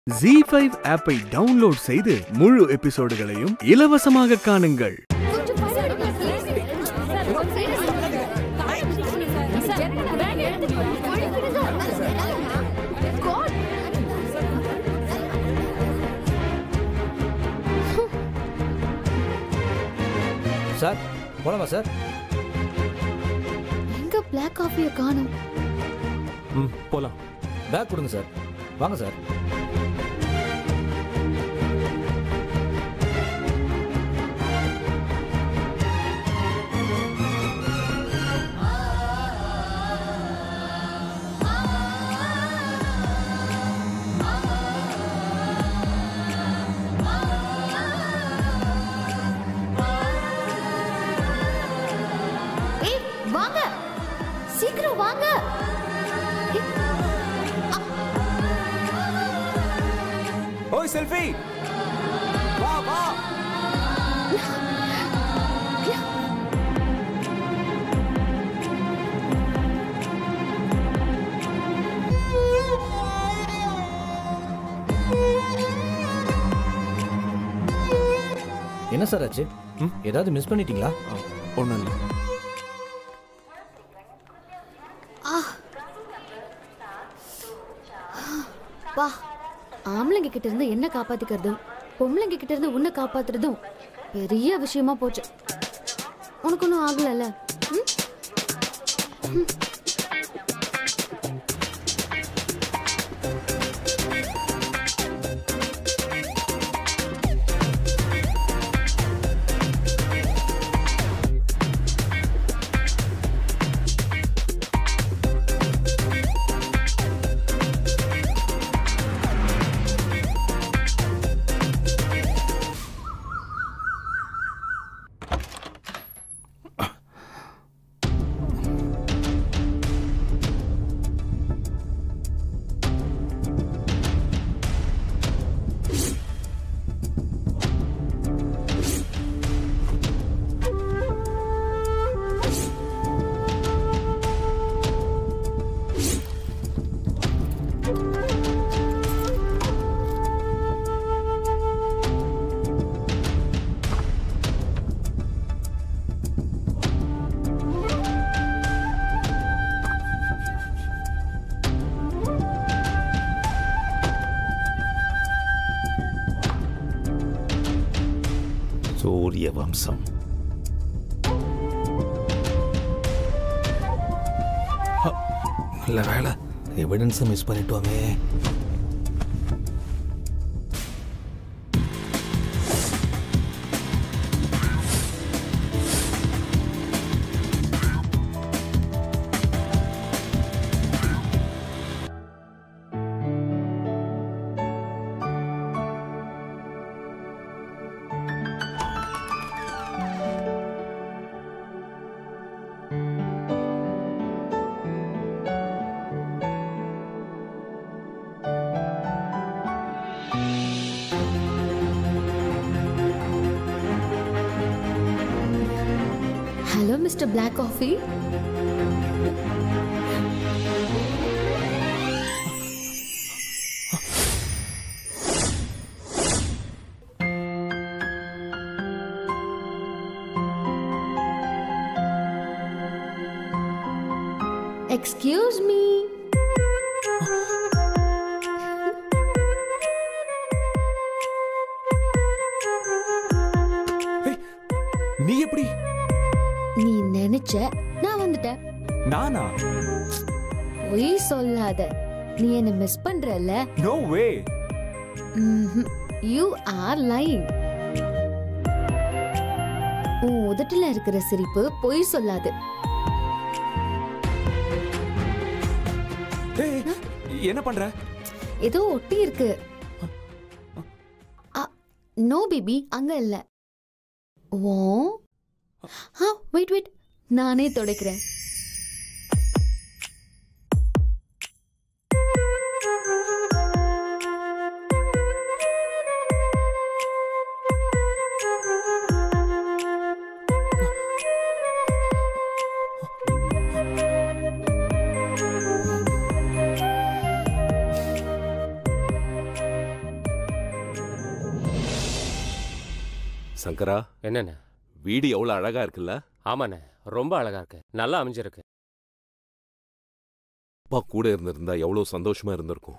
G five ஆப்பை download செய்து முழு எபிசோடுகளையும் இலவசமாக காணுங்கள் சார் போலாமா சார் எங்க பிளாக் காஃபிய காணும் ம் போலாம் பேக் கொடுங்க சார் வாங்க சார் ஏய் வாங்க சீக்கிரம் வாங்க ஏய், ஓய் செல்ஃபி வா வா என்ன சார் ஆச்சு ம்? ஏதாவது மிஸ் பண்ணிட்டீங்களா ஒன்றும் இல்லை வா ஆம்பளைங்க கிட்ட இருந்து என்ன காப்பாத்திக்கிறதும் பொம்பளைங்க கிட்ட இருந்து உன்னை காப்பாத்துறதும் பெரிய விஷயமா போச்சு உனக்கு ஒன்றும் ஆகலல்ல ம்? சூரிய வம்சம் நல்ல வேலை எவிடன்ஸை மிஸ் பண்ணிட்டோமே hello mister black coffee excuse me நீ எப்படி நீ நினைச்ச நான் வந்துட்டேன் நானா பொய் சொல்லாத நீ என்ன மிஸ் பண்றல no way you are lying உன் உதட்டுல இருக்கிற சிரிப்பு பொய் சொல்லாது என்ன பண்ற ஏதோ ஒட்டி இருக்கு நோ பேபி அங்க இல்ல ஓ ஆ வெயிட் வெயிட் நானே துடைக்கிறேன் சங்கரா என்னண்ணே வீடு எவ்வளவு அழகா இருக்குல்ல ஆமாண்ணே ரொம்ப அழகா இருக்கு நல்லா அமைஞ்சிருக்கு அப்பா கூட இருந்திருந்தா எவ்வளவு சந்தோஷமா இருந்திருக்கும்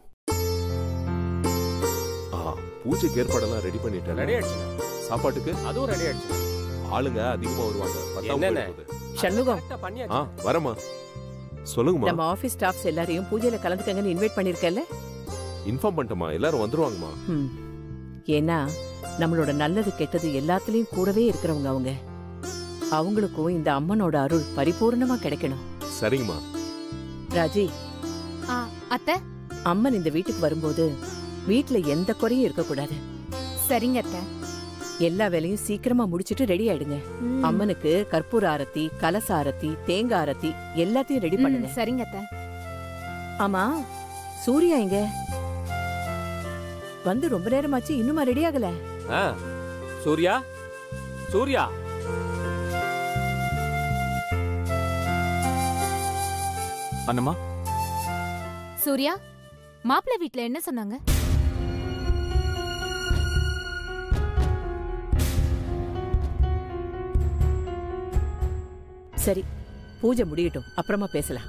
ஆ பூஜைக்கு ஏற்பாடெல்லாம் ரெடி பண்ணிட்டேன் ரெடி ஆயிடுச்சுண்ணே சாப்பாட்டுக்கு அதுவும் ரெடி ஆயிடுச்சு ஆளுங்க அதிகமா வருவாங்க பத்தாம என்னண்ணே? போயிட போகுது. சண்முகம் கரெக்டா ஆ பண்ணியாச்சு வரமா சொல்லுங்கம்மா நம்ம ஆபீஸ் ஸ்டாஃப்ஸ் எல்லாரையும் பூஜையில கலந்துக்கங்கன்னு இன்வைட் பண்ணிருக்கல இன்ஃபார்ம் பண்ணிட்டேமா எல்லாரும் வந்துருவாங்கம்மா ம். ஏன்னா நம்மளோட நல்லது கெட்டது எல்லாத்துலயும் கூடவே இருக்கிறவங்க அவங்க அவங்களுக்கும் இந்த அம்மனோட அருள் பரிபூர்ணமா கிடைக்கணும் சரிங்கம்மா ராஜி ஆ, அத்தை அம்மன் இந்த வீட்டுக்கு வரும்போது வீட்ல எந்த குறையும் இருக்கக்கூடாது சரிங்க அத்தை எல்லா வேலையும் சீக்கிரமா முடிச்சிட்டு ரெடி ஆயிடுங்க ம். அம்மனுக்கு கற்பூர ஆரத்தி கலச ஆரத்தி தேங்காய் ஆரத்தி எல்லாத்தையும் ரெடி ம், பண்ணுங்க சரிங்க அத்தை ஆமா சூர்யா எங்க வந்து ரொம்ப நேரமாச்சு இன்னுமா ரெடி ஆகல ஆ சூர்யா சூர்யா அண்ணம்மா சூர்யா மாப்பிள்ளை வீட்ல என்ன சொன்னாங்க சரி பூஜை முடியட்டும் அப்புறமா பேசலாம்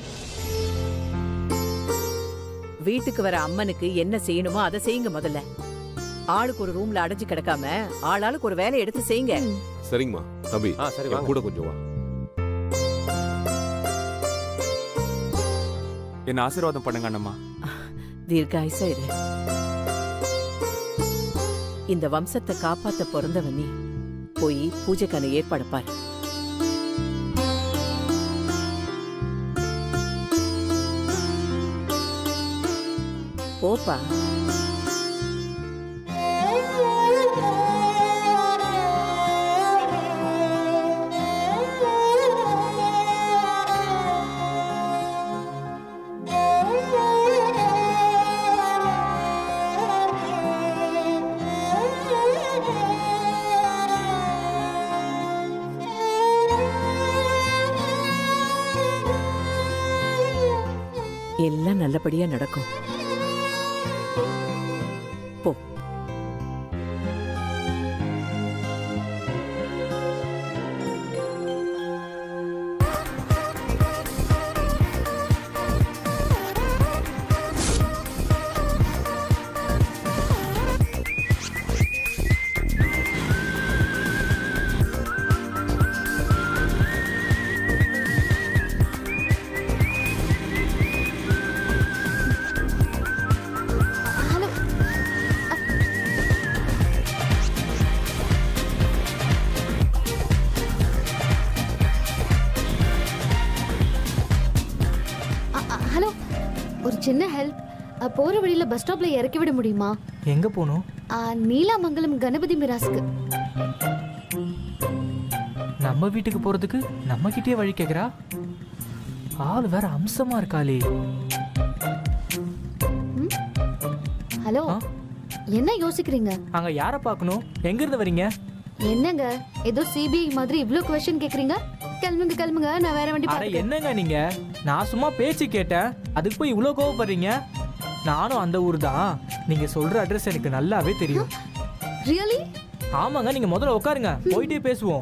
வீட்டுக்கு வர அம்மனுக்கு என்ன செய்யணுமோ அதை செய்யுங்க முதல்ல ஆளுக்கு ஒரு ரூம்ல அடைஞ்சு கிடக்காம ஆளாளுக்கு ஒரு வேலையை எடுத்து செய்யுங்க சரிங்கம்மா தம்பி ஆ சரி என் வாங்க கூட கொஞ்சம் வா என்ன ஆசீர்வாதம் பண்ணுங்க அண்ணம்மா தீர்காயுசா இரு இந்த வம்சத்தை காப்பாத்த பிறந்தவன் நீ போய் பூஜைக்கான ஏற்பாடு பாரு போப்பா எல்லாம் நல்லபடியா நடக்கும் போ ஹலோ அ- அ- ஹலோ ஒரு சின்ன ஹெல்ப் போற வழியில பஸ் ஸ்டாப்ல இறக்கி விட முடியுமா எங்க போகணும் ஆ, நீலாமங்கலம் கணபதி மிராஸ்க்கு நம்ம வீட்டுக்கு போறதுக்கு நம்ம கிட்டே வழி கேக்குறா ஆள் வேற அம்சமா இருக்காளே ஹலோ ஆ? என்ன யோசிக்கிறீங்க அங்க யார பார்க்கணும் எங்க இருந்து வரீங்க என்னங்க ஏதோ சிபிஐ மாதிரி இவ்ளோ கொஸ்டின் கேக்குறீங்க கிளம்புங்க கிளம்புங்க நான் வேற வண்டி அட பாத்துக்கிறேன் என்னங்க நீங்க நான் சும்மா பேச்சு கேட்டேன் அதுக்கு போய் இவ்ளோ கோவப்படுறீங்க நானும் அந்த ஊர் தான் நீங்க சொல்ற அட்ரஸ் எனக்கு நல்லாவே தெரியும் ரியலி ஆமாங்க நீங்க முதல்ல உட்காருங்க போயிட்டே பேசுவோம்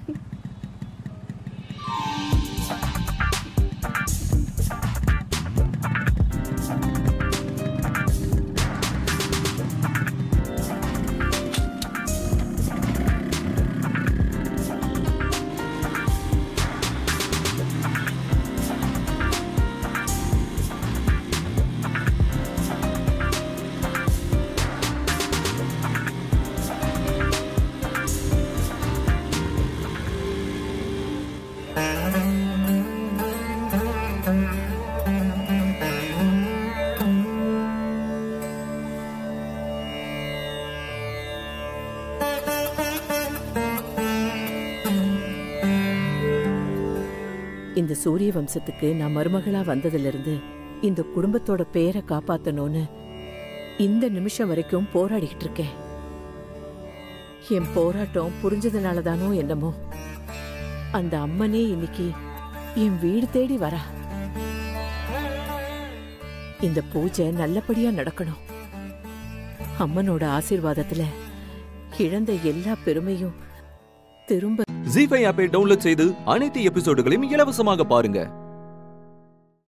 இந்த சூரிய வம்சத்துக்கு நான் மருமகளா வந்ததுல இருந்து இந்த குடும்பத்தோட பேரை காப்பாத்தணும்னு இந்த நிமிஷம் வரைக்கும் போராடிக்கிட்டு இருக்கேன் என் போராட்டம் புரிஞ்சதுனால தானோ என்னமோ அந்த அம்மனே இன்னைக்கு என் வீடு தேடி வரா இந்த பூஜை நல்லபடியா நடக்கணும் அம்மனோட ஆசீர்வாதத்துல இழந்த எல்லா பெருமையும் திரும்ப ஜி ஃபைவ் ஆப்பை டவுன்லோட் செய்து அனைத்து எபிசோடுகளையும் இலவசமாக பாருங்க